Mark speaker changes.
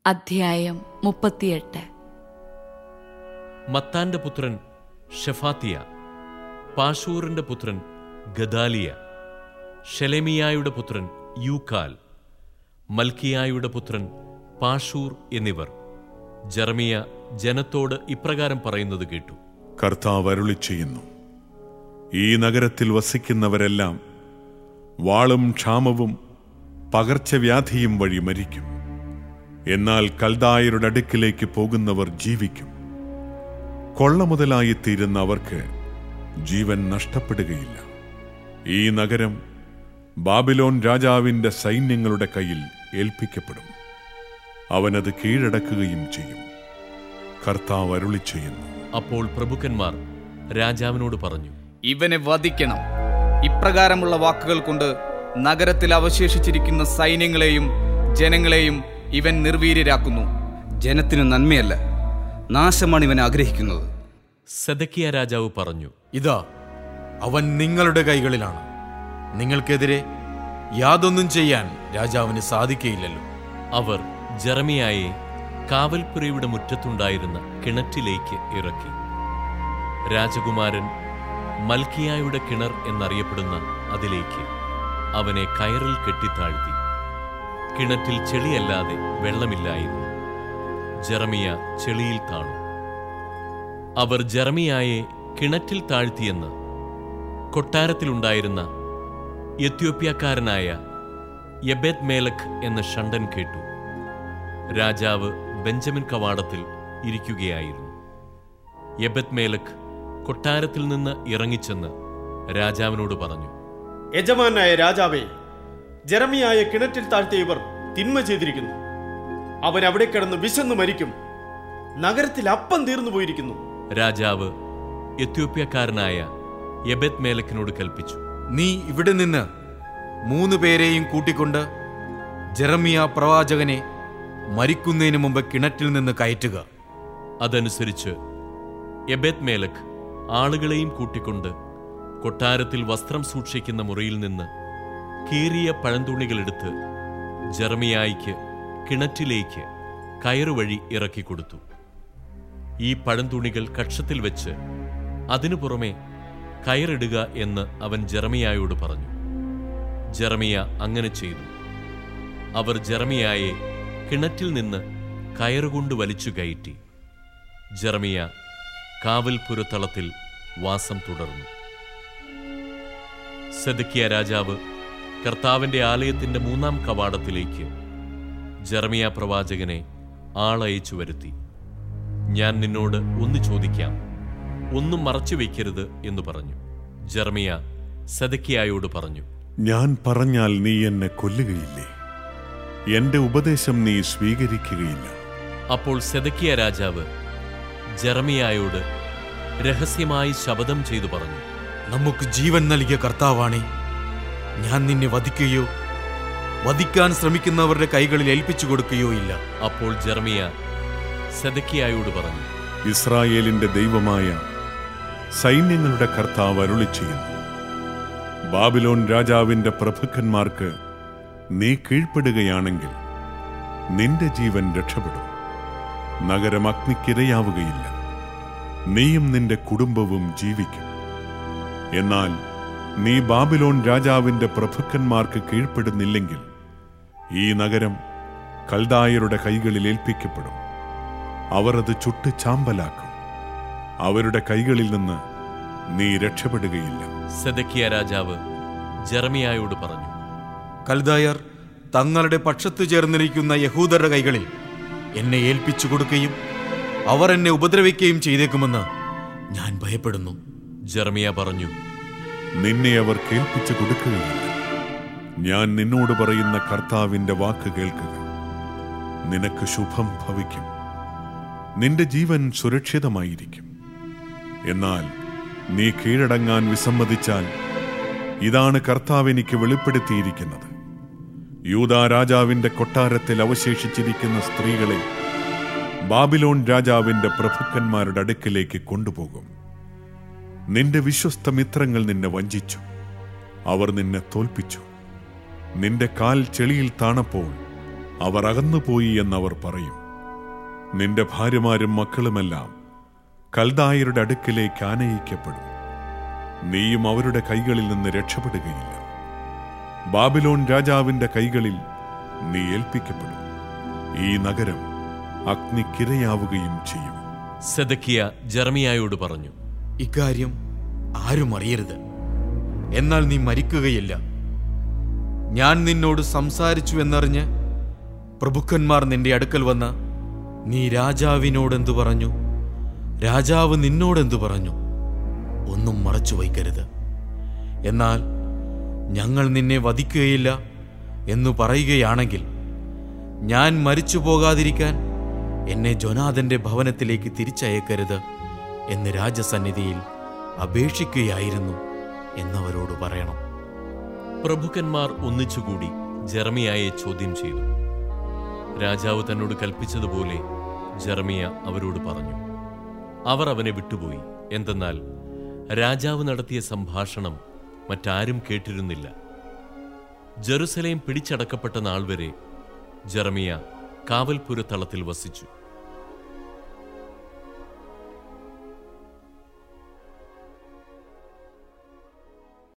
Speaker 1: അധ്യായം മുപ്പത്തിയെട്ട്
Speaker 2: മത്താന്റെ പുത്രൻ ഷെഫാത്തിയ പാഷൂറിന്റെ പുത്രൻ ഗദാലിയ ഷെലെമിയായുടെ പുത്രൻ യൂക്കാൽ മൽക്കിയായുടെ പുത്രൻ പാഷൂർ എന്നിവർ ജർമിയ ജനത്തോട് ഇപ്രകാരം പറയുന്നത് കേട്ടു
Speaker 3: കർത്താവ് അരുളി ചെയ്യുന്നു ഈ നഗരത്തിൽ വസിക്കുന്നവരെല്ലാം വാളും ക്ഷാമവും പകർച്ചവ്യാധിയും വഴി മരിക്കും എന്നാൽ കൽദായരുടെ അടുക്കിലേക്ക് പോകുന്നവർ ജീവിക്കും കൊള്ള മുതലായിത്തീരുന്ന അവർക്ക് ജീവൻ നഷ്ടപ്പെടുകയില്ല ഈ നഗരം ബാബിലോൺ രാജാവിന്റെ സൈന്യങ്ങളുടെ കയ്യിൽ ഏൽപ്പിക്കപ്പെടും അവനത് കീഴടക്കുകയും ചെയ്യും കർത്താവ് അരുളി ചെയ്യുന്നു
Speaker 2: അപ്പോൾ പ്രഭുക്കന്മാർ രാജാവിനോട് പറഞ്ഞു
Speaker 4: ഇവനെ വധിക്കണം ഇപ്രകാരമുള്ള വാക്കുകൾ കൊണ്ട് നഗരത്തിൽ അവശേഷിച്ചിരിക്കുന്ന സൈന്യങ്ങളെയും ജനങ്ങളെയും ഇവൻ നിർവീര്യരാക്കുന്നു
Speaker 5: ജനത്തിനു നന്മയല്ല നാശമാണ് ഇവൻ ആഗ്രഹിക്കുന്നത്
Speaker 2: സെദക്കിയ രാജാവ് പറഞ്ഞു
Speaker 6: ഇതാ അവൻ നിങ്ങളുടെ കൈകളിലാണ് നിങ്ങൾക്കെതിരെ യാതൊന്നും ചെയ്യാൻ രാജാവിന് സാധിക്കയില്ലല്ലോ
Speaker 2: അവർ ജെറമിയായെ കാവൽപ്പുരയുടെ മുറ്റത്തുണ്ടായിരുന്ന കിണറ്റിലേക്ക് ഇറക്കി രാജകുമാരൻ മൽക്കിയായുടെ കിണർ എന്നറിയപ്പെടുന്ന അതിലേക്ക് അവനെ കയറിൽ കെട്ടിത്താഴ്ത്തി കിണറ്റിൽ ചെളിയല്ലാതെ വെള്ളമില്ലായിരുന്നു ജെറമിയ ചെളിയിൽ താണു അവർ ജെറമിയായെ കിണറ്റിൽ താഴ്ത്തിയെന്ന് കൊട്ടാരത്തിലുണ്ടായിരുന്ന എത്യോപ്യക്കാരനായ യബേത് മേലഖ് എന്ന ഷണ്ടൻ കേട്ടു രാജാവ് ബെഞ്ചമിൻ കവാടത്തിൽ ഇരിക്കുകയായിരുന്നു യബത് മേലഖ് കൊട്ടാരത്തിൽ നിന്ന് ഇറങ്ങിച്ചെന്ന് രാജാവിനോട് പറഞ്ഞു
Speaker 7: യജമാനായ രാജാവേ ജെറമിയായ കിണറ്റിൽ താഴ്ത്തിയ ഇവർ തിന്മ ചെയ്തിരിക്കുന്നു അവൻ അവിടെ കിടന്ന് വിശന്നു മരിക്കും നഗരത്തിൽ അപ്പം തീർന്നു പോയിരിക്കുന്നു
Speaker 2: രാജാവ് എത്യോപ്യക്കാരനായ യബത് മേലക്കിനോട് കൽപ്പിച്ചു
Speaker 6: നീ ഇവിടെ നിന്ന് മൂന്ന് പേരെയും കൂട്ടിക്കൊണ്ട് ജെറമിയ പ്രവാചകനെ മരിക്കുന്നതിന് മുമ്പ് കിണറ്റിൽ നിന്ന് കയറ്റുക
Speaker 2: അതനുസരിച്ച് യബേത് മേലഖ് ആളുകളെയും കൂട്ടിക്കൊണ്ട് കൊട്ടാരത്തിൽ വസ്ത്രം സൂക്ഷിക്കുന്ന മുറിയിൽ നിന്ന് കീറിയ പഴന്തുണികളെടുത്ത് ജെറമിയായിക്ക് കിണറ്റിലേക്ക് കയറുവഴി ഇറക്കിക്കൊടുത്തു ഈ പഴന്തുണികൾ കക്ഷത്തിൽ വെച്ച് അതിനു പുറമെ കയറിടുക എന്ന് അവൻ ജെറമിയായോട് പറഞ്ഞു ജെറമിയ അങ്ങനെ ചെയ്തു അവർ ജെറമിയായെ കിണറ്റിൽ നിന്ന് കയറുകൊണ്ട് വലിച്ചു കയറ്റി ജെറമിയ കാവൽപുരത്തളത്തിൽ വാസം തുടർന്നു സെദക്കിയ രാജാവ് കർത്താവിന്റെ ആലയത്തിന്റെ മൂന്നാം കവാടത്തിലേക്ക് ജെറമിയ പ്രവാചകനെ ആളയച്ചു വരുത്തി ഞാൻ നിന്നോട് ഒന്ന് ചോദിക്കാം ഒന്നും മറച്ചു വയ്ക്കരുത് എന്ന് പറഞ്ഞു ജെറമിയ സെദക്കിയായോട് പറഞ്ഞു
Speaker 3: ഞാൻ പറഞ്ഞാൽ നീ എന്നെ കൊല്ലുകയില്ലേ എന്റെ ഉപദേശം നീ സ്വീകരിക്കുകയില്ല
Speaker 2: അപ്പോൾ സെദക്കിയ രാജാവ് ജെറമിയായോട് രഹസ്യമായി ശപഥം ചെയ്തു പറഞ്ഞു
Speaker 6: നമുക്ക് ജീവൻ നൽകിയ കർത്താവാണേ ഞാൻ നിന്നെ വധിക്കുകയോ വധിക്കാൻ ശ്രമിക്കുന്നവരുടെ കൈകളിൽ ഏൽപ്പിച്ചു കൊടുക്കുകയോ ഇല്ല
Speaker 2: അപ്പോൾ ജെറമിയ സെദക്കിയായോട് പറഞ്ഞു
Speaker 3: ഇസ്രായേലിന്റെ ദൈവമായ സൈന്യങ്ങളുടെ കർത്താവ് അരുളി ചെയ്യുന്നു ബാബിലോൺ രാജാവിന്റെ പ്രഭുക്കന്മാർക്ക് നീ കീഴ്പ്പെടുകയാണെങ്കിൽ നിന്റെ ജീവൻ രക്ഷപ്പെടും നഗരം അഗ്നിക്കിരയാവുകയില്ല നീയും നിന്റെ കുടുംബവും ജീവിക്കും എന്നാൽ നീ ബാബിലോൺ രാജാവിന്റെ പ്രഭുക്കന്മാർക്ക് കീഴ്പ്പെടുന്നില്ലെങ്കിൽ ഈ നഗരം കൽദായരുടെ കൈകളിൽ ഏൽപ്പിക്കപ്പെടും അവർ അത് ചുട്ട് ചാമ്പലാക്കും അവരുടെ കൈകളിൽ നിന്ന് നീ രക്ഷപ്പെടുകയില്ല
Speaker 2: സെദക്കിയ രാജാവ് ജെറമിയായോട് പറഞ്ഞു
Speaker 6: കൽദായർ തങ്ങളുടെ പക്ഷത്തു ചേർന്നിരിക്കുന്ന യഹൂദരുടെ കൈകളിൽ എന്നെ ഏൽപ്പിച്ചു കൊടുക്കുകയും അവർ എന്നെ ഉപദ്രവിക്കുകയും ചെയ്തേക്കുമെന്ന് ഞാൻ ഭയപ്പെടുന്നു
Speaker 2: ജെറമിയ പറഞ്ഞു
Speaker 3: നിന്നെ അവർ കേൾപ്പിച്ചു കൊടുക്കുകയില്ല ഞാൻ നിന്നോട് പറയുന്ന കർത്താവിന്റെ വാക്ക് കേൾക്കുക നിനക്ക് ശുഭം ഭവിക്കും നിന്റെ ജീവൻ സുരക്ഷിതമായിരിക്കും എന്നാൽ നീ കീഴടങ്ങാൻ വിസമ്മതിച്ചാൽ ഇതാണ് കർത്താവ് എനിക്ക് വെളിപ്പെടുത്തിയിരിക്കുന്നത് യൂദാ രാജാവിന്റെ കൊട്ടാരത്തിൽ അവശേഷിച്ചിരിക്കുന്ന സ്ത്രീകളെ ബാബിലോൺ രാജാവിന്റെ പ്രഭുക്കന്മാരുടെ അടുക്കിലേക്ക് കൊണ്ടുപോകും നിന്റെ വിശ്വസ്ത മിത്രങ്ങൾ നിന്നെ വഞ്ചിച്ചു അവർ നിന്നെ തോൽപ്പിച്ചു നിന്റെ കാൽ ചെളിയിൽ താണപ്പോൾ അവർ അകന്നുപോയി എന്നവർ പറയും നിന്റെ ഭാര്യമാരും മക്കളുമെല്ലാം കൽദായരുടെ അടുക്കിലേക്ക് ആനയിക്കപ്പെടും നീയും അവരുടെ കൈകളിൽ നിന്ന് രക്ഷപ്പെടുകയില്ല ബാബിലോൺ രാജാവിന്റെ കൈകളിൽ നീ ഏൽപ്പിക്കപ്പെടും ഈ നഗരം അഗ്നിക്കിരയാവുകയും ചെയ്യും
Speaker 2: സെദക്കിയ ജർമിയായോട് പറഞ്ഞു
Speaker 6: ഇക്കാര്യം ആരും അറിയരുത് എന്നാൽ നീ മരിക്കുകയില്ല ഞാൻ നിന്നോട് സംസാരിച്ചു എന്നറിഞ്ഞ് പ്രഭുക്കന്മാർ നിന്റെ അടുക്കൽ വന്ന് നീ രാജാവിനോടെന്തു പറഞ്ഞു രാജാവ് നിന്നോടെന്തു പറഞ്ഞു ഒന്നും മറച്ചു വയ്ക്കരുത് എന്നാൽ ഞങ്ങൾ നിന്നെ വധിക്കുകയില്ല എന്നു പറയുകയാണെങ്കിൽ ഞാൻ മരിച്ചു പോകാതിരിക്കാൻ എന്നെ ജൊനാഥന്റെ ഭവനത്തിലേക്ക് തിരിച്ചയക്കരുത് എന്ന് രാജസന്നിധിയിൽ അപേക്ഷിക്കുകയായിരുന്നു എന്നവരോട് പറയണം
Speaker 2: പ്രഭുക്കന്മാർ ഒന്നിച്ചുകൂടി ജർമിയായെ ചോദ്യം ചെയ്തു രാജാവ് തന്നോട് കൽപ്പിച്ചതുപോലെ ജർമിയ അവരോട് പറഞ്ഞു അവർ അവനെ വിട്ടുപോയി എന്തെന്നാൽ രാജാവ് നടത്തിയ സംഭാഷണം മറ്റാരും കേട്ടിരുന്നില്ല ജെറുസലേം പിടിച്ചടക്കപ്പെട്ട നാൾ വരെ ജർമിയ കാവൽപുരത്തളത്തിൽ വസിച്ചു